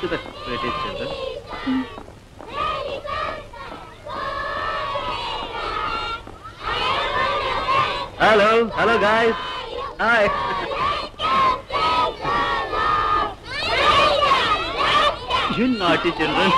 To the credit children hello hello guys hi You naughty children.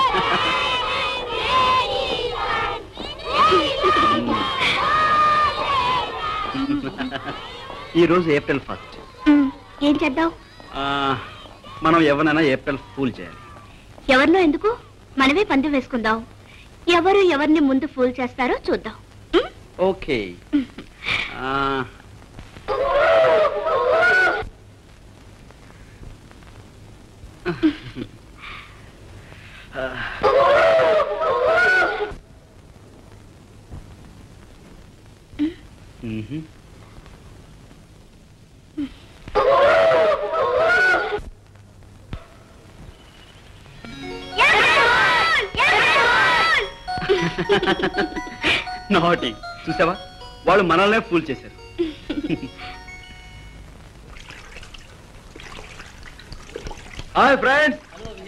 ఈ రోజు April first ఉమ్, ఏం చేద్దాం మనం ఎవరైనా ఏప్రిల్ ఫూల్ చేయాలి ఎవరినో ఎందుకు మనమే పందెం వేసుకుందాం ఎవరు ఎవరిని ముందు ఫూల్ చేస్తారో చూద్దాం ఉమ్? ఓకే నాటి చూసావా వాళ్ళు మనల్నే ఫూల్ చేశారు హాయ్ ఫ్రెండ్స్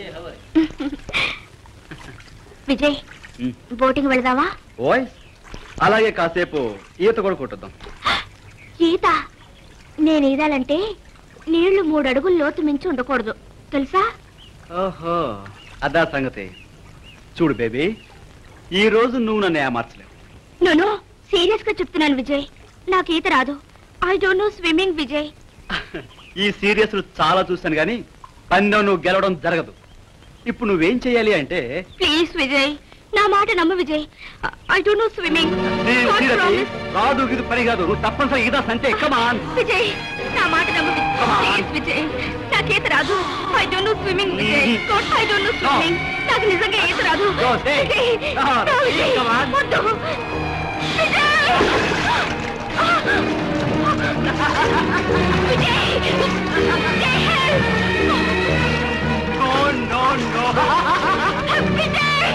విజయ్ బోటింగ్ వెళదామా ఓయ్ అలాగే కాసేపు ఈత కూడా కొట్టుద్దాం ఈత నేను ఈదాలంటే నీళ్లు మూడు అడుగులు లోతు మించి ఉండకూడదు తెలుసా ఓహో అదా సంగతి చూడు బేబీ ఈ రోజు నువ్వు నన్ను ఏమార్చలేవు నేను సీరియస్ గా చెప్తున్నాను విజయ్ నాకు ఈత రాదు I don't know swimming Vijay ఈ సీరియస్ చాలా చూశాను కానీ పందెం నువ్వు గెలవడం జరగదు ఇప్పుడు నువ్వేం చేయాలి అంటే ప్లీజ్ విజయ్ నా మాట నమ్ము Vijay I don't know swimming నీ సీరియస్ రాదు ఇది పని కాదు నువ్వు తప్పనిసరి ఈదా సంటే కమాన్ విజయ్ నా మాట నమ్ము ప్లీజ్ విజయ్ నాకు ఈత రాదు I don't know swimming Vijay I don't know swimming నాకు నిజంగా ఈత రాదు Go, stay. విజయ్, No, నా విజయ్, come on. వద్దు. Vijay! Vijay! Vijay, help! No no no Vijay!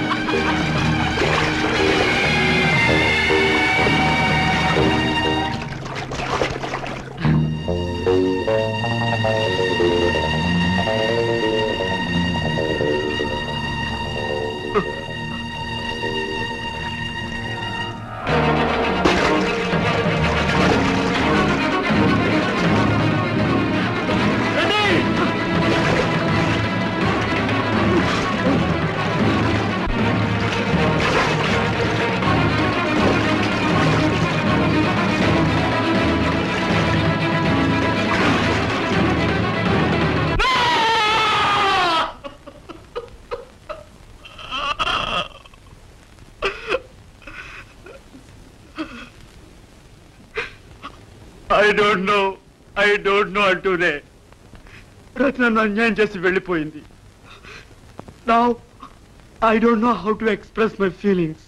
I don't know I don't know అంటూనే రతి నన్ను అన్యాయం చేసి వెళ్ళిపోయింది now I don't know how to express my feelings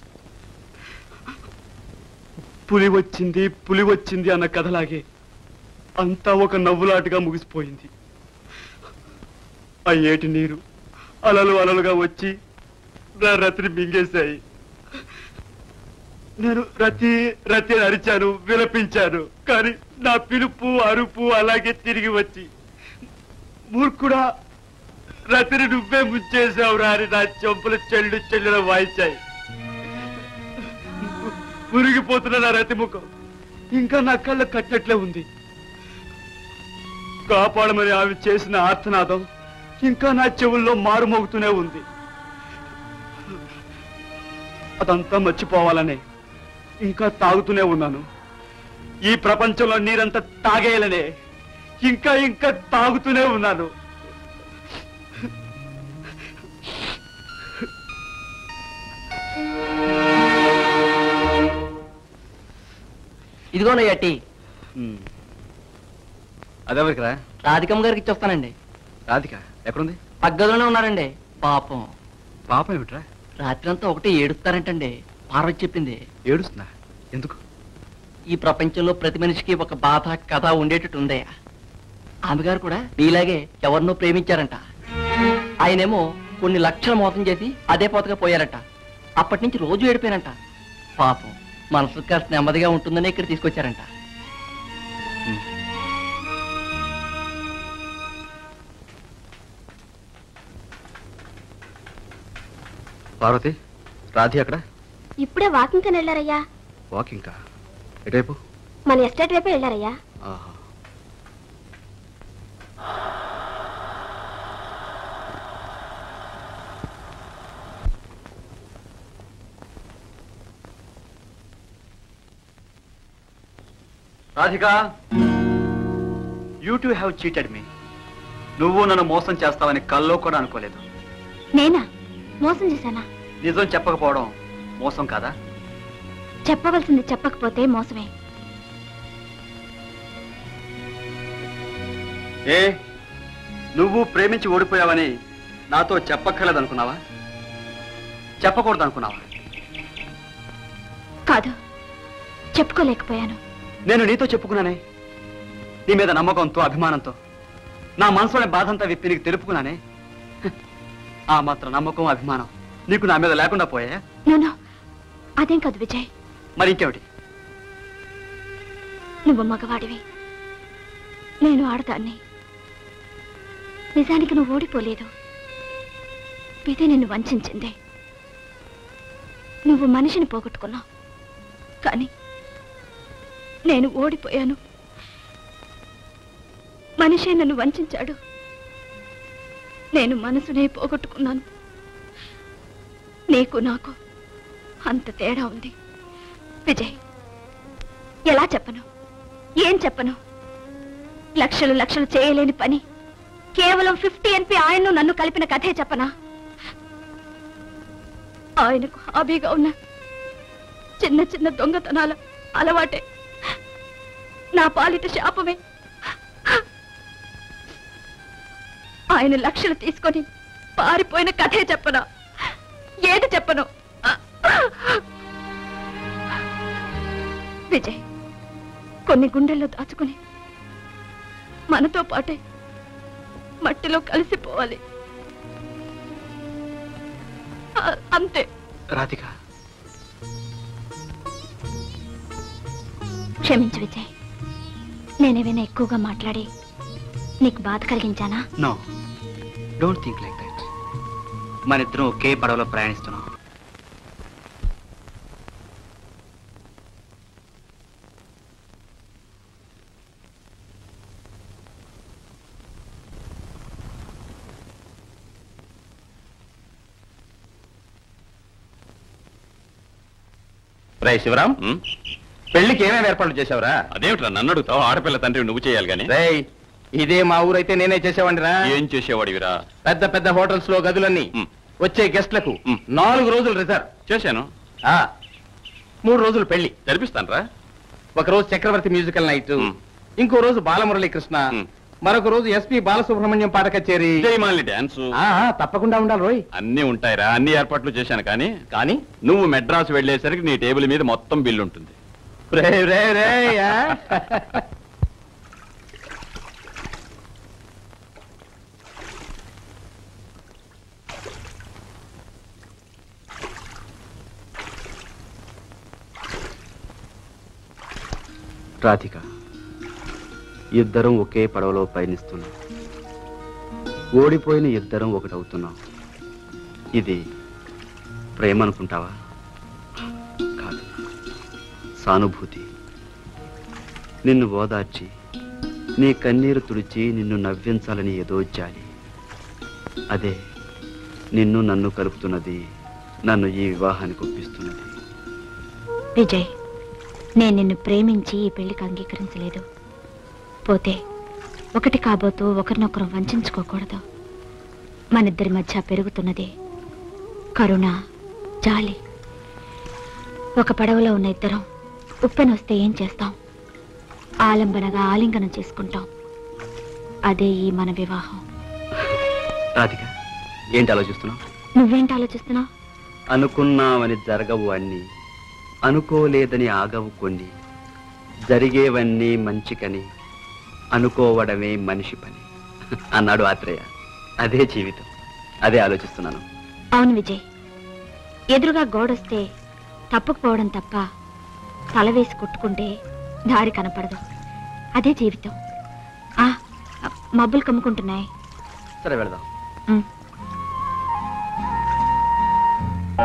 పులి వచ్చింది పులి వచ్చింది అన్న కథలాగే అంతా ఒక నవ్వులాటగా ముగిసిపోయింది ఆ ఏటి నీరు అలలు అలలుగా వచ్చి నా రతిని మింగేశాయి నేను రతి రతి అని అరిచాను విలపించాను కానీ నా పిలుపు అరుపు అలాగే తిరిగి వచ్చి మూర్ఖుడా రతిని నువ్వే ముంచేసావురా అని నా చెంపులు చెల్లు చెల్లున వాయించాయి మురిగిపోతున్న నా రతి ముఖం ఇంకా నా కళ్ళ కట్టినట్లే ఉంది కాపాడమని ఆమె చేసిన ఆర్తనాదం ఇంకా నా చెవుల్లో మారుమోగుతూనే ఉంది అదంతా మర్చిపోవాలనే ఇంకా తాగుతూనే ఉన్నాను ఈ ప్రపంచంలో నీరంతా తాగేయాలనే ఇంకా ఇంకా తాగుతూనే ఉన్నాను ఇదిగోనయ్యా టీ అదెవరికి రా రాధికమ్మ గారికి ఇచ్చొస్తానండి రాధిక ఎక్కడుంది పగ్గదిలోనే ఉన్నారండి పాపం పాపం ఏమిట్రా రాత్రంతా ఒకటి ఏడుస్తారంటండి పార్వతి చెప్పింది ఏడుస్తుందా ఎందుకు ఈ ప్రపంచంలో ప్రతి మనిషికి ఒక బాధ కథ ఉండేటట్టు ఉందయ్యా ఆమె గారు కూడా మీలాగే ఎవరినో ప్రేమించారంట ఆయనేమో కొన్ని లక్షల మోసం చేసి అదే పోతగా పోయారట అప్పటి నుంచి రోజు ఏడిపోయారంట పాపం మనసు కాస్త నెమ్మదిగా ఉంటుందని ఇక్కడ తీసుకొచ్చారంట పార్వతి రాధి అక్కడ ఇప్పుడే వాకింగ్ అని వెళ్ళారయ్యా వాకింగ్కా ఎటువైపు మన ఎస్టేట్ వైపే వెళ్ళారయ్యా ఆహా Radhika you too have cheated me నువ్వు నన్ను మోసం చేస్తావని కల్లో కూడా అనుకోలేదు నేనా మోసం చేశానా నిజం చెప్పకపోవడం మోసం కాదా చెప్పవలసింది చెప్పకపోతే మోసమే ఏ నువ్వు ప్రేమించి ఓడిపోయావని నాతో చెప్పక్కర్లేదు అనుకున్నావా చెప్పకూడదు అనుకున్నావా కాదు చెప్పుకోలేకపోయాను నేను నీతో చెప్పుకున్నానే నీ మీద నమ్మకంతో అభిమానంతో నా మనసులోని బాధంతా విప్పి నీకు తెలుపుకున్నానే హ, ఆ మాత్రం నమ్మకం అభిమానం నీకు నా మీద లేకుండా పోయా నూనో అదేం కాదు విజయ్ మరి ఇంకేమిటి నువ్వు మగవాడివి నేను ఆడదాన్ని నిజానికి నువ్వు ఓడిపోలేదు విధి నిన్ను వంచింది నువ్వు మనిషిని పోగొట్టుకున్నావు కానీ నేను ఓడిపోయాను మనిషే నన్ను వంచాడు నేను మనసునే పోగొట్టుకున్నాను నీకు నాకు అంత తేడా ఉంది విజయ్ ఎలా చెప్పను ఏం చెప్పను లక్షలు లక్షలు చేయలేని పని కేవలం ఫిఫ్టీ ఎన్పి ఆయన్ను నన్ను కలిపిన కథే చెప్పనా ఆయనకు హాబీగా ఉన్న చిన్న చిన్న దొంగతనాల అలవాటే నా పాలిట శాపమే ఆయన లక్షలు తీసుకొని పారిపోయిన కథే చెప్పనా ఏది చెప్పను విజయ్ కొన్ని గుండెల్లో దాచుకుని మనతో పాటే మట్టిలో కలిసిపోవాలి ఆ- అంతే రాధిక క్షమించు విజయ్ నేనేమైనా ఎక్కువగా మాట్లాడి నీకు బాధ కలిగించానా no don't think like that మన ఇద్దరం ఒకే పడవలో ప్రయాణిస్తున్నాం రే శివరాం పెళ్లికి ఏమేమి ఏర్పాట్లు చేసావురా అదేమిట్రా నన్ను అడుగుతావు ఆడపిల్ల తండ్రి నువ్వు చేయాలి గాని రేయ్ ఇదే మా ఊరైతే నేనే చేసేవాడిరా ఏం చేసేవాడివిరా పెద్ద పెద్ద హోటల్స్ లో గదులన్నీ మ్. వచ్చే గెస్ట్లకు మ్. నాలుగు రోజులు రిజర్వ్ చేశాను ఆ మూడు రోజులు పెళ్లి జరిపిస్తానరా ఒక రోజు చక్రవర్తి మ్యూజికల్ నైట్ మ్. ఇంకో రోజు బాలమురళీ కృష్ణ మ్. మరొక రోజు ఎస్పి బాలసుబ్రహ్మణ్యం పాట కచేరి జయమాలి డాన్స్ ఆ, ఆ, తప్పకుండా ఉండాలి రోయ్ అన్ని ఉంటాయిరా అన్ని ఏర్పాట్లు చేశాను కానీ కానీ నువ్వు మెడ్రాస్ వెళ్ళేసరికి నీ టేబుల్ మీద మొత్తం బిల్లు ఉంటుంది రే రే రే ఆ. రాధిక ఇద్దరం ఒకే పడవలో పయనిస్తున్నాం ఓడిపోయిన ఇద్దరం ఒకటవుతున్నాం ఇది ప్రేమ అనుకుంటావా కాదు సానుభూతి నిన్ను ఓదార్చి నీ కన్నీరు తుడిచి నిన్ను నవ్వించాలని ఏదో జాలి అదే నిన్ను నన్ను కలుపుతున్నది నన్ను ఈ వివాహానికి ఒప్పిస్తున్నది విజయ్ నేను నిన్ను ప్రేమించి ఈ పెళ్లికి అంగీకరించలేదు పోతే ఒకటి కాబోతూ ఒకరినొకరు వంచుకోకూడదు మనిద్దరి మధ్య పెరుగుతున్నది కరుణ జాలి ఒక పడవలో ఉన్న ఇద్దరం ఉప్పెనొస్తే ఏం చేస్తాం ఆలంబనగా ఆలింగనం చేసుకుంటాం అదే ఈ మన వివాహం రాధిక ఏంటి ఆలోచిస్తున్నావు నువ్వేంటి ఆలోచిస్తున్నావు అనుకున్నావని జరగవు అన్ని అనుకోలేదని ఆగవు కొన్ని జరిగేవన్నీ మంచికని అనుకోవడమే మనిషి పని అన్నాడు ఆత్రేయ అదే జీవితం అదే ఆలోచిస్తున్నాను అవును విజయ్ ఎదురుగా గోడొస్తే తప్పుకుపోవడం తప్ప తల వేసి కొట్టుకుంటే దారి కనపడదు అదే జీవితం ఆ మబ్బులు కమ్ముకుంటున్నాయి సరే వెళదాం ఉమ్.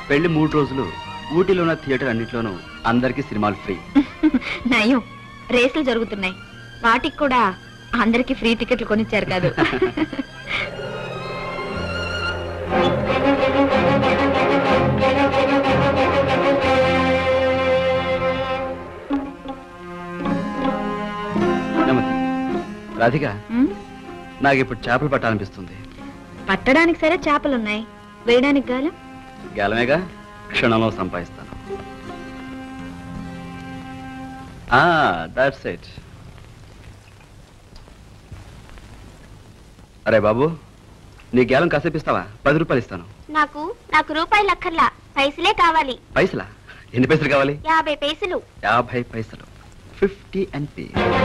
పెళ్లి మూడు రోజులు ఊటీలో ఉన్న థియేటర్ అన్నింటిలోనూ అందరికీ సినిమాలు ఫ్రీ నయం రేసులు జరుగుతున్నాయి వాటికి కూడా అందరికి ఫ్రీ టికెట్లు కొనిచ్చారు కాదు నెమ్మది రాధిక ఉమ్, నాకు ఇప్పుడు చేపలు పట్టాలనిపిస్తుంది పట్టడానికి సరే చేపలున్నాయి వేయడానికి గాలం గేలమేగా క్షణంలో సంపాదిస్తాను దట్స్ ఇట్ అరే బాబు నీ గేలం కాసేపిస్తావా పది రూపాయలు ఇస్తాను నాకు నాకు రూపాయలు అక్కర్లా పైసలే కావాలి పైసలా ఎన్ని పైసలు కావాలి యాభై పైసలు యాభై పైసలు ఫిఫ్టీ ఎన్పి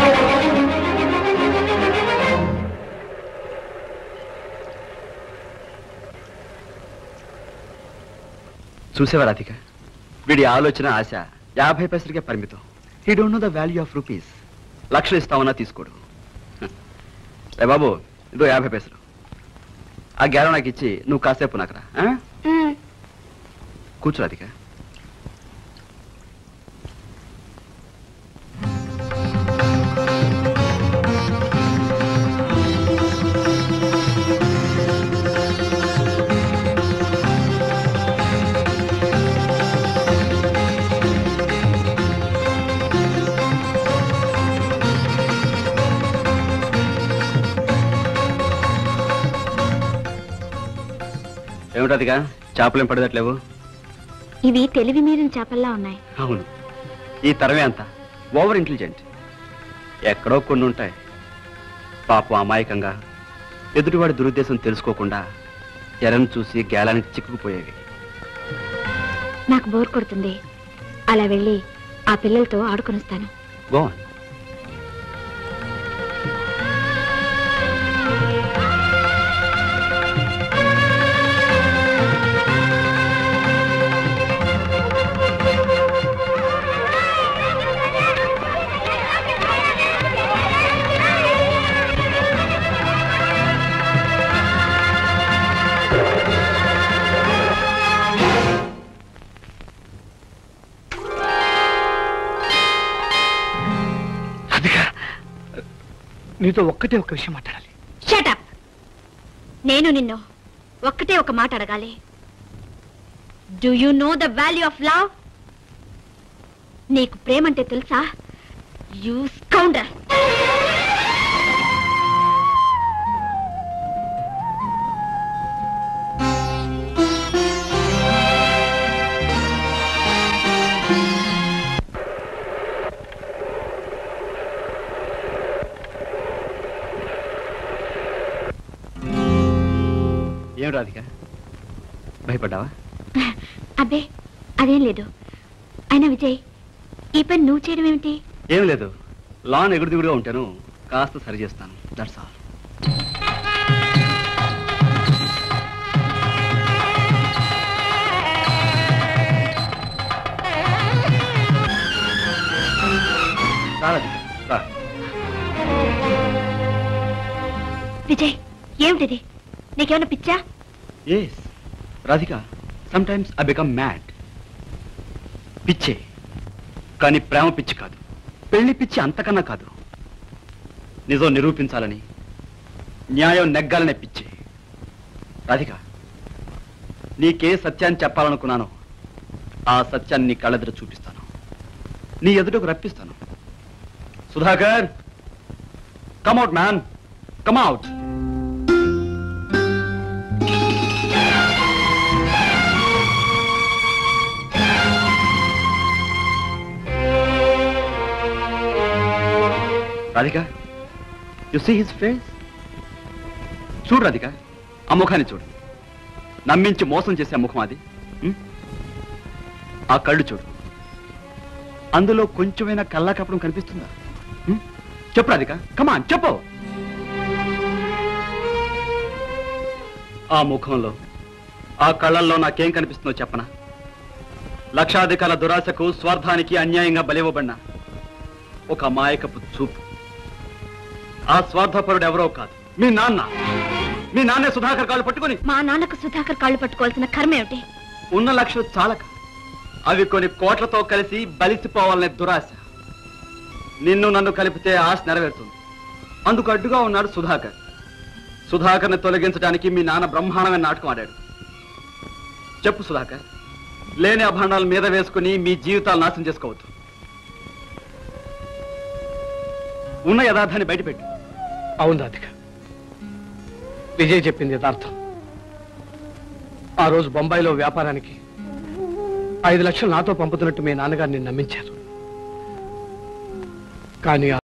చూసేవా రాధిక వీడి ఆలోచన ఆశ యాభై పైసలకే పరిమితం he don't know the value of rupees లక్షలు ఇస్తామన్నా తీసుకోడు హ. రే బాబు ఇదో యాభై పైసలు ఆ గ్యారం నాకు ఇచ్చి నువ్వు కాసేపు నాకు రా ఆ? ఉమ్, కూర్చో రాధిక ఏమిటదిగా చేపలేం పడదట్లేవు ఇవి తెలివి మీరిన చేపల్లా ఉన్నాయి అవును ఈ తరమే అంత ఓవర్ ఇంటెలిజెంట్ ఎక్కడో కొన్ని ఉంటాయి పాపం అమాయకంగా ఎదుటివాడి దురుద్దేశం తెలుసుకోకుండా ఎరను చూసి గేలానికి చిక్కుకుపోయేవి నాకు బోర్ కొడుతుంది అలా వెళ్ళి ఆ పిల్లలతో ఆడుకొనిస్తాను గోవన్ నీతో ఒక్కటే ఒక విషయం మాట్లాడాలి షటప్ నేను నిన్ను ఒక్కటే ఒక మాట అడగాలి do you know the value of love నీకు ప్రేమంటే తెలుసా యూ స్కౌండర్ ఏం రాధిక భయపడ్డావా అబ్బే అదేం లేదు అయినా విజయ్ ఈ పని నువ్వు చేయడం ఏమిటి ఏం లేదు లాన్ ఎగుడు దిగుడుగా ఉంటాను కాస్త సరి చేస్తాను దట్స్ ఆల్ రా విజయ్ ఏమిటిది నీకేమైనా పిచ్చా yes Radhika sometimes I become mad పిచ్చే కానీ ప్రేమ పిచ్చి కాదు పెళ్లి పిచ్చి అంతకన్నా కాదు నిజం నిరూపించాలని న్యాయం నెగ్గాలనే పిచ్చి రాధిక నీకే సత్యాన్ని చెప్పాలనుకున్నానో ఆ సత్యాన్ని నీ కళ్ళెదుట చూపిస్తాను నీ ఎదుటకు రప్పిస్తాను Sudhakar come out man come out Radhika you see his face చూడు రాధిక ఆ ముఖాన్ని చూడు నమ్మించి మోసం చేసే ముఖం అది ఉం? ఆ కళ్ళు చూడు అందులో కొంచెమైనా కల్లా కప్పడం కనిపిస్తుందా ఉం? చెప్పు రాధిక కమాన్ చెప్పు ఆ ముఖంలో ఆ కళ్ళల్లో నాకేం కనిపిస్తుందో చెప్పనా లక్షాధికార దురాశకు స్వార్థానికి అన్యాయంగా బలివ్వబడిన ఒక అమాయకపు చూపు ఆ స్వార్థపరుడు ఎవరో కాదు మీ నాన్న మీ నాన్నే సుధాకర్ కాళ్ళు పట్టుకొని మా నాన్నకు సుధాకర్ కాళ్ళు పట్టుకోవాల్సిన కర్మ ఏమిటి ఉన్న లక్షలు చాలక అవి కొన్ని కోట్లతో కలిసి బలిసిపోవాలనే దురాశ నిన్ను నన్ను కలిపితే ఆశ నెరవేరుతుంది అందుకు అడ్డుగా ఉన్నాడు సుధాకర్ సుధాకర్ని తొలగించడానికి మీ నాన్న బ్రహ్మాండమైన నాటకం ఆడాడు చెప్పు సుధాకర్ లేని అభాండాల మీద వేసుకుని మీ జీవితాలు నాశనం చేసుకోవద్దు ఉన్న యథార్థాన్ని బయటపెట్టు అవును రాధిక విజయ్ చెప్పింది యథార్థం ఆ రోజు బొంబాయిలో వ్యాపారానికి ఐదు లక్షలు నాతో పంపుతున్నట్టు మీ నాన్నగారిని నమ్మించారు కానీ